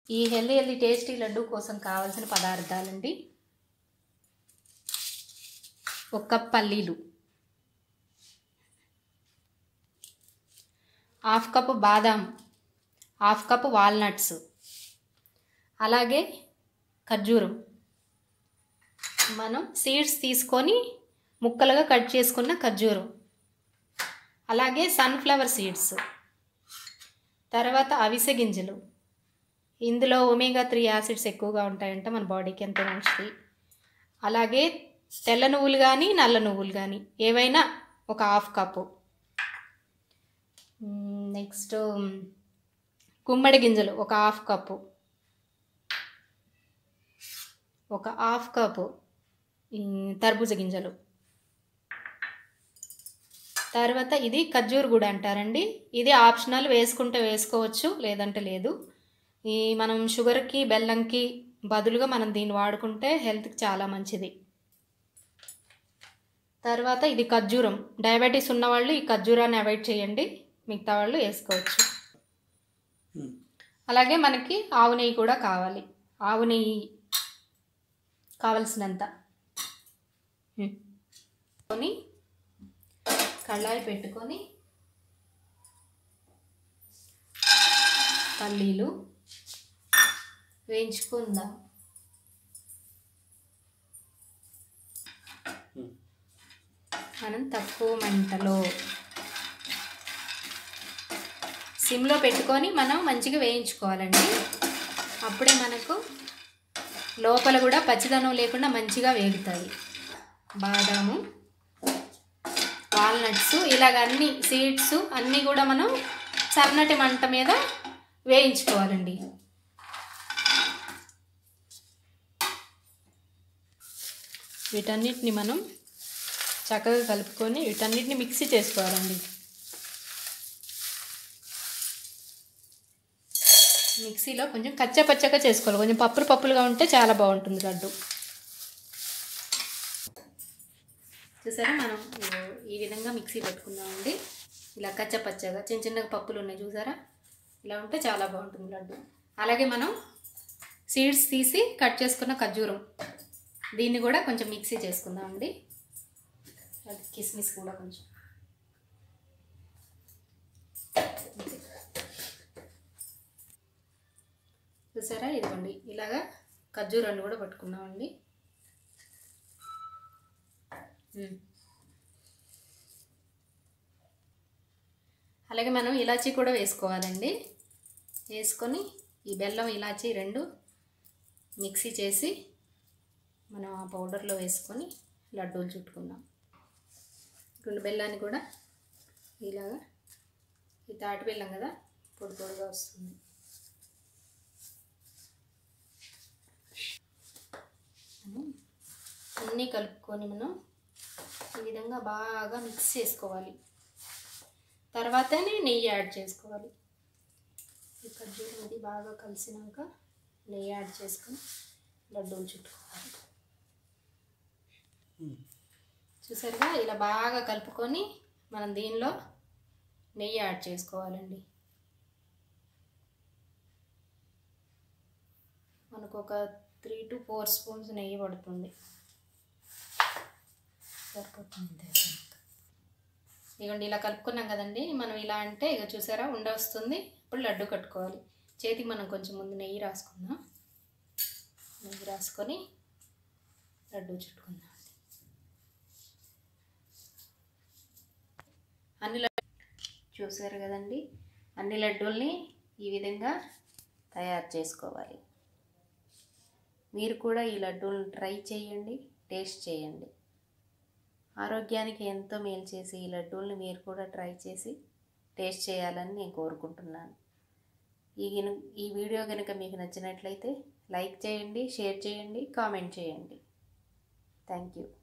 ఈ healthy healthy tasty laddu కోసం కావాల్సిన పదార్థాలండి ఒక కప్ పల్లీలు హాఫ్ కప్ బాదాం హాఫ్ కప్ వాల్నట్స్ అలాగే ఖర్జూరం మనం సీడ్స్ తీసుకొని ముక్కలుగా కట్ చేసుకున్న ఖర్జూరం అలాగే సన్ఫ్లవర్ సీడ్స్ తర్వాత అవిసె గింజలు ఇందులో ఒమేగా త్రీ యాసిడ్స్ ఎక్కువగా ఉంటాయంట మన బాడీకి ఎంతో మంచిది అలాగే తెల్ల నువ్వులు కానీ నల్ల నువ్వులు కానీ ఏవైనా ఒక హాఫ్ కప్పు నెక్స్ట్ గుమ్మడి గింజలు ఒక హాఫ్ కప్పు ఒక హాఫ్ కప్పు ఈ తర్బూజ గింజలు తర్వాత ఇది ఖర్జూర్ కూడా అంటారండి ఇది ఆప్షనల్ వేసుకుంటే వేసుకోవచ్చు లేదంటే లేదు ఈ మనం షుగర్కి బెల్లంకి బదులుగా మనం దీన్ని వాడుకుంటే హెల్త్కి చాలా మంచిది తర్వాత ఇది ఖర్జూరం డయాబెటీస్ ఉన్నవాళ్ళు ఈ ఖర్జూరాన్ని అవాయిడ్ చేయండి మిగతా వాళ్ళు వేసుకోవచ్చు అలాగే మనకి ఆవు నెయ్యి కూడా కావాలి ఆవు నెయ్యి కావలసినంత హ్మ్. కొని కళ్ళాయి పెట్టుకొని పల్లీలు వేయించుకుందాం మనం తక్కువ మంటలో సిమ్లో పెట్టుకొని మనం మంచిగా వేయించుకోవాలండి అప్పుడే మనకు లోపల కూడా పచ్చిదనం లేకుండా మంచిగా వేగుతాయి బాదాము వాల్నట్స్ ఇలాగ అన్ని సీడ్స్ అన్నీ కూడా మనం సన్నటి మంట మీద వేయించుకోవాలండి వీటన్నిటిని మనం చక్కగా కలుపుకొని వీటన్నిటిని మిక్సీ చేసుకోవాలండి మిక్సీలో కొంచెం కచ్చా పచ్చగా చేసుకోవాలి కొంచెం పప్పులు పప్పులుగా ఉంటే చాలా బాగుంటుంది లడ్డు చూసారా మనం ఇగో ఈ విధంగా మిక్సీ పెట్టుకుందామండి ఇలా కచ్చా పచ్చగా చిన్న చిన్నగా పప్పులు ఉన్నాయి చూసారా ఇలా ఉంటే చాలా బాగుంటుంది లడ్డు అలాగే మనం సీడ్స్ తీసి కట్ చేసుకున్న ఖర్జూరం దీన్ని కూడా కొంచెం మిక్సీ చేసుకుందామండి అది కిస్మిస్ కూడా కొంచెం అంతే. చూసారా ఇదిగోండి ఇలాగా ఖర్జూరాన్ని కూడా పట్టుకున్నామండి ఉమ్. అలాగే మనం ఇలాచీ కూడా వేసుకోవాలండి వేసుకొని ఈ బెల్లం ఇలాచీ రెండు మిక్సీ చేసి మనం ఆ పౌడర్లో వేసుకొని లడ్డూలు చుట్టుకుందాం రెండు బెల్లాన్ని కూడా ఇలాగా ఈ తాటి బెల్లం కదా పొడి పొడిగా వస్తుంది మనం అన్నీ కలుపుకొని మనం ఈ విధంగా బాగా మిక్స్ చేసుకోవాలి తర్వాతనే నెయ్యి యాడ్ చేసుకోవాలి ఈ ఖర్జూరం ఇది బాగా కలిసినాక నెయ్యి యాడ్ చేసుకొని లడ్డూలు చుట్టుకోవాలి చూసారుగా ఇలా బాగా కలుపుకొని మనం దీనిలో నెయ్యి యాడ్ చేసుకోవాలండి మనకు ఒక త్రీ టు ఫోర్ స్పూన్స్ నెయ్యి పడుతుంది సరిపోతుంది ఇదిగోండి ఇలా కలుపుకున్నాం కదండి మనం ఇలా అంటే ఇక చూసారా ఉండ వస్తుంది ఇప్పుడు లడ్డు కట్టుకోవాలి చేతికి మనం కొంచెం ముందు నెయ్యి రాసుకుందాం నెయ్యి రాసుకొని లడ్డు చుట్టుకుందాం అన్ని లడ్డు చూసారు కదండి అన్ని లడ్డూల్ని ఈ విధంగా తయారు చేసుకోవాలి మీరు కూడా ఈ లడ్డూలను ట్రై చేయండి టేస్ట్ చేయండి ఆరోగ్యానికి ఎంతో మేలు చేసి ఈ లడ్డూల్ని మీరు కూడా ట్రై చేసి టేస్ట్ చేయాలని నేను కోరుకుంటున్నాను ఈ గిన ఈ వీడియో కనుక మీకు నచ్చినట్లయితే లైక్ చేయండి షేర్ చేయండి కామెంట్ చేయండి థ్యాంక్ యూ